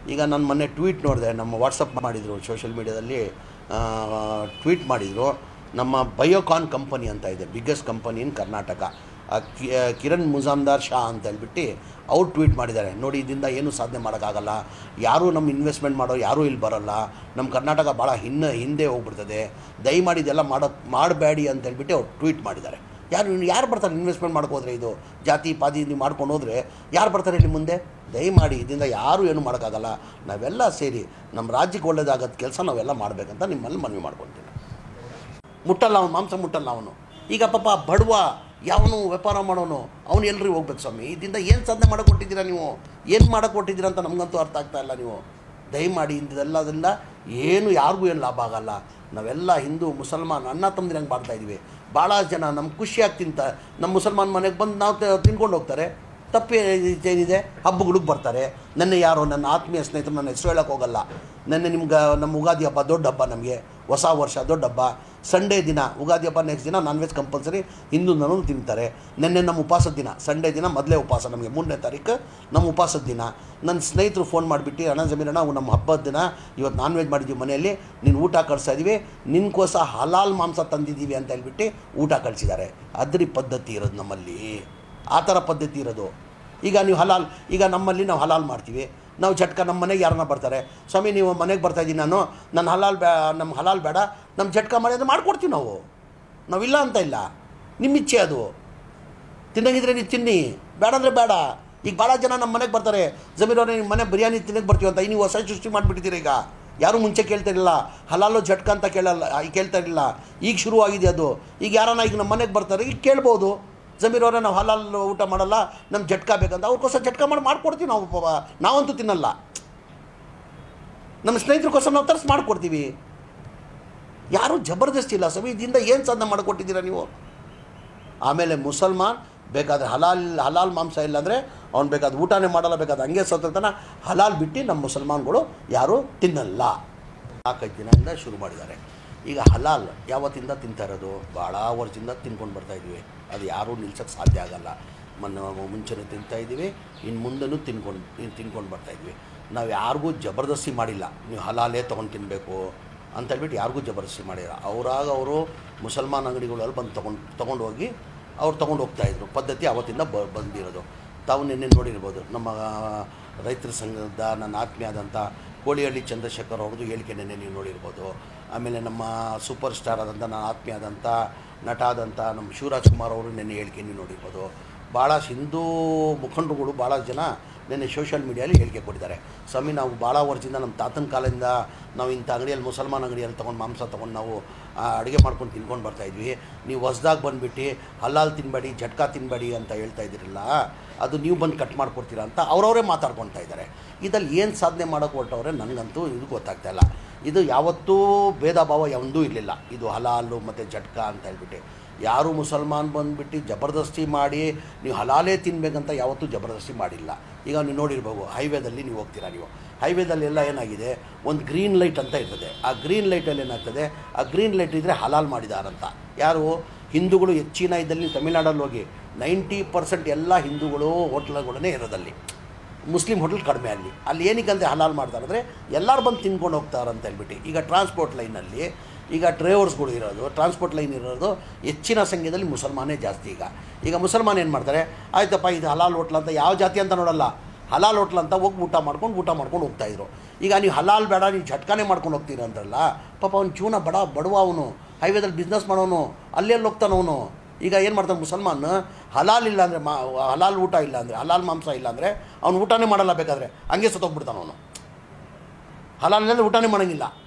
ಈಗ ನಾನು ಮೊನ್ನೆ ಟ್ವೀಟ್ ನೋಡಿದೆ ನಮ್ಮ ವಾಟ್ಸಪ್ ಮಾಡಿದರು ಸೋಷಿಯಲ್ ಮೀಡ್ಯಾದಲ್ಲಿ ಟ್ವೀಟ್ ಮಾಡಿದರು ನಮ್ಮ ಬಯೋಕಾನ್ ಕಂಪನಿ ಅಂತ ಇದೆ ಬಿಗ್ಗೆಸ್ಟ್ ಕಂಪನಿ ಇನ್ ಕರ್ನಾಟಕ ಆ ಕಿ- ಆ ಕಿರಣ್ ಮುಜಾಮ್ದಾರ್ ಶಾ ಅಂತ ಹೇಳ್ಬಿಟ್ಟು ಅವ್ರು ಟ್ವೀಟ್ ಮಾಡಿದ್ದಾರೆ ನೋಡಿ ಇದರಿಂದ ಏನು ಸಾಧನೆ ಮಾಡೋಕ್ಕಾಗಲ್ಲ ಯಾರೂ ನಮ್ಮ ಇನ್ವೆಸ್ಟ್ಮೆಂಟ್ ಮಾಡೋ ಯಾರೂ ಇಲ್ಲಿ ಬರೋಲ್ಲ ನಮ್ಮ ಕರ್ನಾಟಕ ಭಾಳ ಹಿನ್ನ ಹಿಂದೆ ಹೋಗ್ಬಿಡ್ತದೆ ದಯಮಾಡಿ ಇದೆಲ್ಲ ಮಾಡೋ ಮಾಡಬೇಡಿ ಅಂತ ಹೇಳ್ಬಿಟ್ಟು ಅವ್ರು ಟ್ವೀಟ್ ಮಾಡಿದ್ದಾರೆ ಯಾರು ಯಾರು ಬರ್ತಾರೆ ಇನ್ವೆಸ್ಟ್ಮೆಂಟ್ ಮಾಡ್ಕೋದ್ರೆ ಇದು ಜಾತಿ ಪಾತಿ ನೀವು ಮಾಡ್ಕೊಂಡು ಹೋದರೆ ಯಾರು ಬರ್ತಾರೆ ಇಲ್ಲಿ ಮುಂದೆ ದಯಮಾಡಿ ಇದರಿಂದ ಯಾರೂ ಏನು ಮಾಡೋಕ್ಕಾಗಲ್ಲ ನಾವೆಲ್ಲ ಸೇರಿ ನಮ್ಮ ರಾಜ್ಯಕ್ಕೆ ಒಳ್ಳೇದಾಗದ ಕೆಲಸ ನಾವೆಲ್ಲ ಮಾಡಬೇಕಂತ ನಿಮ್ಮಲ್ಲಿ ಮನವಿ ಮಾಡ್ಕೊತೀನಿ ಮುಟ್ಟಲ್ಲ ಅವನು ಮಾಂಸ ಮುಟ್ಟಲ್ಲ ಅವನು ಈಗ ಪಾಪ ಬಡವ ಯಾವನು ವ್ಯಾಪಾರ ಮಾಡೋನು ಅವನು ಎಲ್ರಿ ಹೋಗ್ಬೇಕು ಸ್ವಾಮಿ ಇದರಿಂದ ಏನು ಸಾಧನೆ ಮಾಡಕ್ಕೆ ಕೊಟ್ಟಿದ್ದೀರಾ ನೀವು ಏನು ಮಾಡಕ್ಕೆ ಕೊಟ್ಟಿದ್ದೀರಾ ಅಂತ ನಮಗಂತೂ ಅರ್ಥ ಆಗ್ತಾ ಇಲ್ಲ ನೀವು ದಯಮಾಡಿ ಇದೆಲ್ಲದರಿಂದ ಏನು ಯಾರಿಗೂ ಏನು ಲಾಭ ಆಗಲ್ಲ ನಾವೆಲ್ಲ ಹಿಂದೂ ಮುಸಲ್ಮಾನ್ ಅಣ್ಣ ತಮ್ಮದಿರಂಗೆ ಮಾಡ್ತಾ ಇದ್ದೀವಿ ಭಾಳ ಜನ ನಮ್ಗೆ ಖುಷಿಯಾಗಿ ತಿಂತ ನಮ್ಮ ಮುಸಲ್ಮಾನ್ ಮನೆಗೆ ಬಂದು ನಾವು ತ- ತಿನ್ಕೊಂಡು ಹೋಗ್ತಾರೆ ತಪ್ಪೇ ಏನಿದೆ ಹಬ್ಬಗಳಿಗೆ ಬರ್ತಾರೆ ನೆನ್ನೆ ಯಾರೋ ನನ್ನ ಆತ್ಮೀಯ ಸ್ನೇಹಿತರು ನನ್ನ ಹೆಸರು ಹೇಳೋಕೆ ಹೋಗಲ್ಲ ನೆನ್ನೆ ನಿಮ್ಗೆ ನಮ್ಮ ಉಗಾದಿ ಹಬ್ಬ ದೊಡ್ಡ ಹಬ್ಬ ನಮಗೆ ಹೊಸ ವರ್ಷ ದೊಡ್ಡ ಹಬ್ಬ ಸಂಡೇ ದಿನ ಉಗಾದಿ ಹಬ್ಬ ನೆಕ್ಸ್ಟ್ ದಿನ ನಾನ್ ವೆಜ್ ಕಂಪಲ್ಸರಿ ಹಿಂದೂ ನಾನು ತಿಂತಾರೆ ನೆನ್ನೆ ನಮ್ಮ ಉಪವಾಸದ ದಿನ ಸಂಡೇ ದಿನ ಮೊದಲೇ ಉಪವಾಸ ನಮಗೆ ಮೂರನೇ ತಾರೀಕು ನಮ್ಮ ಉಪವಾಸದ ದಿನ ನನ್ನ ಸ್ನೇಹಿತರು ಫೋನ್ ಮಾಡಿಬಿಟ್ಟು ಅಣ್ಣ ಜಮೀರಣ್ಣ ನಾವು ನಮ್ಮ ಹಬ್ಬದ ದಿನ ಇವತ್ತು ನಾನ್ ವೆಜ್ ಮಾಡಿದ್ದೀವಿ ಮನೆಯಲ್ಲಿ ನೀನು ಊಟ ಕಳಿಸ್ತಾ ಇದೀವಿ ನಿನ್ಕೋಸ ಹಲಾಲ್ ಮಾಂಸ ತಂದಿದ್ದೀವಿ ಅಂತ ಹೇಳ್ಬಿಟ್ಟು ಊಟ ಕಳಿಸಿದ್ದಾರೆ ಅದ್ರಿ ಪದ್ಧತಿ ಇರೋದು ನಮ್ಮಲ್ಲಿ ಆ ಥರ ಪದ್ಧತಿ ಇರೋದು ಈಗ ನೀವು ಹಲಾಲ್ ಈಗ ನಮ್ಮಲ್ಲಿ ನಾವು ಹಲಾಲ್ ಮಾಡ್ತೀವಿ ನಾವು ಚಟ್ಕ ನಮ್ಮ ಮನೆಗೆ ಯಾರನ್ನ ಬರ್ತಾರೆ ಸ್ವಾಮಿ ನೀವು ಮನೆಗೆ ಬರ್ತಾ ಇದ್ದೀನಿ ನಾನು ನನ್ನ ಹಲಾಲ್ ಬ್ಯಾ ನಮ್ಮ ಹಲಾಲ್ ಬೇಡ ನಮ್ಮ ಚಟ್ಕ ಮಾಡಿ ಅದು ಮಾಡ್ಕೊಡ್ತೀವಿ ನಾವು ನಾವಿಲ್ಲ ಅಂತ ಇಲ್ಲ ನಿಮ್ಮ ಇಚ್ಛೆ ಅದು ತಿನ್ನಂಗಿದ್ರೆ ನೀವು ತಿನ್ನಿ ಬೇಡ ಅಂದರೆ ಬೇಡ ಈಗ ಭಾಳ ಜನ ನಮ್ಮ ಮನೆಗೆ ಬರ್ತಾರೆ ಜಮೀರವ್ರೆ ನಿಮ್ಮ ಮನೆ ಬಿರಿಯಾನಿ ತಿನ್ನಕ್ಕೆ ಬರ್ತೀವಿ ಅಂತ ಈಗ ನೀವು ಹೊಸ ಸೃಷ್ಟಿ ಮಾಡಿಬಿಟ್ಟಿದ್ದೀರಿ ಈಗ ಯಾರೂ ಮುಂಚೆ ಕೇಳ್ತಾ ಇರಲಿಲ್ಲ ಹಲಾಲು ಜಟ್ಕ ಅಂತ ಕೇಳಲ್ಲ ಈಗ ಕೇಳ್ತಾ ಇರಲಿಲ್ಲ ಈಗ ಶುರು ಆಗಿದೆ ಅದು ಈಗ ಯಾರನ್ನ ಈಗ ನಮ್ಮ ಮನೆಗೆ ಬರ್ತಾರೆ ಈಗ ಕೇಳ್ಬೋದು ಜಮೀರವ್ರೆ ನಾವು ಹಲಾಲ್ ಊಟ ಮಾಡಲ್ಲ ನಮ್ಮ ಜಟ್ಕ ಬೇಕಂತ ಅವ್ರಿಗೋಸ್ಕರ ಜಟ್ಕ ಮಾಡಿ ಮಾಡ್ಕೊಡ್ತೀವಿ ನಾವು ಪಾಪ. ನಾವಂತೂ ತಿನ್ನಲ್ಲ ನಮ್ಮ ಸ್ನೇಹಿತರಿಗೋಸ್ಕರ ನಾವು ತರಿಸಿ ಮಾಡಿಕೊಡ್ತೀವಿ ಯಾರೂ ಜಬರ್ದಸ್ತಿ ಇಲ್ಲ ಸ್ವಾಮಿ ಇದರಿಂದ ಏನು ಸಾಧನೆ ಮಾಡಿಕೊಟ್ಟಿದ್ದೀರಾ ನೀವು ಆಮೇಲೆ ಮುಸಲ್ಮಾನ್ ಬೇಕಾದ್ರೆ ಹಲಾಲ್ ಹಲಾಲ್ ಮಾಂಸ ಇಲ್ಲಾಂದರೆ ಅವ್ನು ಬೇಕಾದ್ರೆ ಊಟನೇ ಮಾಡಲ್ಲ ಬೇಕಾದ್ರೆ ಹಂಗೆ ಸತ್ತನ ಹಲಾಲ್ ಬಿಟ್ಟು ನಮ್ಮ ಮುಸಲ್ಮಾನ್ಗಳು ಯಾರೂ ತಿನ್ನಲ್ಲ ನಾಲ್ಕೈದು ದಿನದಿಂದ ಶುರು ಮಾಡಿದ್ದಾರೆ ಈಗ ಹಲಾಲ್ ಯಾವತ್ತಿಂದ ತಿಂತಾ ಇರೋದು ಭಾಳ ವರ್ಷದಿಂದ ತಿನ್ಕೊಂಡು ಬರ್ತಾ ಇದ್ವಿ ಅದು ಯಾರೂ ನಿಲ್ಸೋಕ್ಕೆ ಸಾಧ್ಯ ಆಗಲ್ಲ ಮೊನ್ನೆ ಮುಂಚೆನೂ ತಿಂತಾ ಇದ್ದೀವಿ ಇನ್ನು ಮುಂದೆನೂ ತಿನ್ಕೊಂಡು ಇನ್ನು ತಿನ್ಕೊಂಡು ಬರ್ತಾ ಇದ್ವಿ ನಾವು ಯಾರಿಗೂ ಜಬರ್ದಸ್ತಿ ಮಾಡಿಲ್ಲ ನೀವು ಹಲಾಲೇ ತೊಗೊಂಡು ತಿನ್ನಬೇಕು ಅಂತ ಹೇಳ್ಬಿಟ್ಟು ಯಾರಿಗೂ ಜಬರ್ದಸ್ತಿ ಮಾಡಿಲ್ಲ ಅವರಾಗ ಅವರು ಮುಸಲ್ಮಾನ್ ಅಂಗಡಿಗಳಲ್ಲಿ ಬಂದು ತೊಗೊಂಡು ತೊಗೊಂಡು ಹೋಗಿ ಅವ್ರು ತೊಗೊಂಡು ಹೋಗ್ತಾಯಿದ್ರು ಪದ್ಧತಿ ಅವತ್ತಿಂದ ಬ ಬಂದಿರೋದು ತಾವು ನಿನ್ನೆ ನೋಡಿರ್ಬೋದು ನಮ್ಮ ರೈತರ ಸಂಘದ ನನ್ನ ಆತ್ಮೀಯ ಆದಂಥ ಕೋಳಿಹಳ್ಳಿ ಚಂದ್ರಶೇಖರ್ ಅವ್ರದ್ದು ಹೇಳಿಕೆ ನಿನ್ನೆ ನೀವು ನೋಡಿರ್ಬೋದು ಆಮೇಲೆ ನಮ್ಮ ಸೂಪರ್ ಸ್ಟಾರ್ ಆದಂಥ ನನ್ನ ಆತ್ಮೀಯ ಆದಂಥ ನಟ ಆದಂಥ ನಮ್ಮ ಶಿವರಾಜ್ ಕುಮಾರ್ ಅವರು ನಿನ್ನೆ ಹೇಳಿಕೆ ನೀವು ನೋಡಿರ್ಬೋದು ಭಾಳ ಹಿಂದೂ ಮುಖಂಡರುಗಳು ಭಾಳ ಜನ ನಿನ್ನೆ ಸೋಷಿಯಲ್ ಮೀಡಿಯಲ್ಲಿ ಹೇಳಿಕೆ ಕೊಟ್ಟಿದ್ದಾರೆ ಸ್ವಾಮಿ ನಾವು ಭಾಳ ವರ್ಷದಿಂದ ನಮ್ಮ ತಾತನ ಕಾಲದಿಂದ ನಾವು ಇಂಥ ಅಂಗಡಿಯಲ್ಲಿ ಮುಸಲ್ಮಾನ್ ಅಂಗಡಿಯಲ್ಲಿ ತೊಗೊಂಡು ಮಾಂಸ ತೊಗೊಂಡು ನಾವು ಅಡುಗೆ ಮಾಡ್ಕೊಂಡು ತಿನ್ಕೊಂಡು ಬರ್ತಾಯಿದ್ವಿ ನೀವು ಹೊಸ್ದಾಗಿ ಬಂದುಬಿಟ್ಟು ಹಲ್ಲಾಲ್ ತಿನ್ನಬೇಡಿ ಜಟ್ಕಾ ತಿನ್ನಬೇಡಿ ಅಂತ ಹೇಳ್ತಾ ಇದ್ದೀರಲ್ಲ ಅದು ನೀವು ಬಂದು ಕಟ್ ಮಾಡಿಕೊಡ್ತೀರಾ ಅಂತ ಅವರವರೇ ಮಾತಾಡ್ಕೊಳ್ತಾ ಇದ್ದಾರೆ ಇದಲ್ಲಿ ಏನು ಸಾಧನೆ ಮಾಡೋಕೆ ಹೊರಟವ್ರೆ ನನಗಂತೂ ಇದು ಗೊತ್ತಾಗ್ತಾ ಇಲ್ಲ ಇದು ಯಾವತ್ತೂ ಭೇದ ಭಾವ ಯಾವುದೂ ಇರಲಿಲ್ಲ ಇದು ಹಲಾಲು ಮತ್ತು ಜಟ್ಕಾ ಅಂತ ಹೇಳ್ಬಿಟ್ಟು ಯಾರು ಮುಸಲ್ಮಾನ್ ಬಂದುಬಿಟ್ಟು ಜಬರ್ದಸ್ತಿ ಮಾಡಿ ನೀವು ಹಲಾಲೇ ತಿನ್ಬೇಕಂತ ಯಾವತ್ತೂ ಜಬರ್ದಸ್ತಿ ಮಾಡಿಲ್ಲ ಈಗ ನೀವು ನೋಡಿರ್ಬೋದು ಹೈವೇದಲ್ಲಿ ನೀವು ಹೋಗ್ತೀರಾ ನೀವು ಹೈವೇದಲ್ಲಿ ಎಲ್ಲ ಏನಾಗಿದೆ ಒಂದು ಗ್ರೀನ್ ಲೈಟ್ ಅಂತ ಇರ್ತದೆ ಆ ಗ್ರೀನ್ ಲೈಟಲ್ಲಿ ಏನಾಗ್ತದೆ ಆ ಗ್ರೀನ್ ಲೈಟ್ ಇದ್ದರೆ ಹಲಾಲ್ ಮಾಡಿದಾರಂತ ಯಾರು ಹಿಂದೂಗಳು ಹೆಚ್ಚಿನ ಇದ್ದಲ್ಲಿ ತಮಿಳ್ನಾಡಲ್ಲಿ ಹೋಗಿ ನೈಂಟಿ ಪರ್ಸೆಂಟ್ ಎಲ್ಲ ಹಿಂದೂಗಳು ಹೋಟ್ಲುಗಳನ್ನೇ ಇರೋದಲ್ಲಿ ಮುಸ್ಲಿಂ ಹೋಟೆಲ್ ಕಡಿಮೆ ಅಲ್ಲಿ ಅಲ್ಲಿ ಏನಕ್ಕಂದ್ರೆ ಹಲಾಲ್ ಮಾಡ್ತಾರೆ ಅಂದರೆ ಎಲ್ಲರೂ ಬಂದು ತಿನ್ಕೊಂಡು ಹೋಗ್ತಾರೆ ಅಂತ ಹೇಳ್ಬಿಟ್ಟು ಈಗ ಟ್ರಾನ್ಸ್ಪೋರ್ಟ್ ಲೈನಲ್ಲಿ ಈಗ ಡ್ರೈವರ್ಸ್ಗಳು ಇರೋದು ಟ್ರಾನ್ಸ್ಪೋರ್ಟ್ ಲೈನ್ ಇರೋದು ಹೆಚ್ಚಿನ ಸಂಖ್ಯೆಯಲ್ಲಿ ಮುಸಲ್ಮಾನೇ ಜಾಸ್ತಿ ಈಗ ಈಗ ಮುಸಲ್ಮಾನ್ ಏನು ಮಾಡ್ತಾರೆ ಆಯ್ತಪ್ಪ ಇದು ಹಲಾಲ್ ಹೋಟ್ಲ್ ಅಂತ ಯಾವ ಜಾತಿ ಅಂತ ನೋಡಲ್ಲ ಹಲಾಲ್ ಹೋಟ್ಲ್ ಅಂತ ಹೋಗಿ ಊಟ ಮಾಡ್ಕೊಂಡು ಊಟ ಮಾಡ್ಕೊಂಡು ಹೋಗ್ತಾಯಿದ್ರು ಈಗ ನೀವು ಹಲಾಲ್ ಬೇಡ ನೀವು ಝಟ್ಕಾನೇ ಮಾಡ್ಕೊಂಡು ಹೋಗ್ತೀರ ಅಂದ್ರಲ್ಲ ಪಾಪ ಅವ್ನು ಜೀವನ ಬಡ ಬಡವ ಅವನು ಹೈವೇದಲ್ಲಿ ಬಿಸ್ನೆಸ್ ಮಾಡೋನು ಅಲ್ಲೆಲ್ಲಿ ಹೋಗ್ತಾನೆ ಅವನು ಈಗ ಏನು ಮಾಡ್ತಾನೆ ಮುಸಲ್ಮಾನ್ ಹಲಾಲ್ ಇಲ್ಲ ಅಂದರೆ ಮಾ ಹಲಾಲ್ ಊಟ ಇಲ್ಲ ಅಂದರೆ ಹಲಾಲ್ ಮಾಂಸ ಇಲ್ಲ ಅಂದರೆ ಅವ್ನು ಊಟನೇ ಮಾಡಲ್ಲ ಬೇಕಾದರೆ ಹಂಗೆ ಸತ್ತೋಗ್ಬಿಡ್ತಾನೆ ಅವನು ಹಲಾಲ್ ಇಲ್ಲಾಂದ್ರೆ ಊಟನೇ ಮಾಡೋಂಗಿಲ್ಲ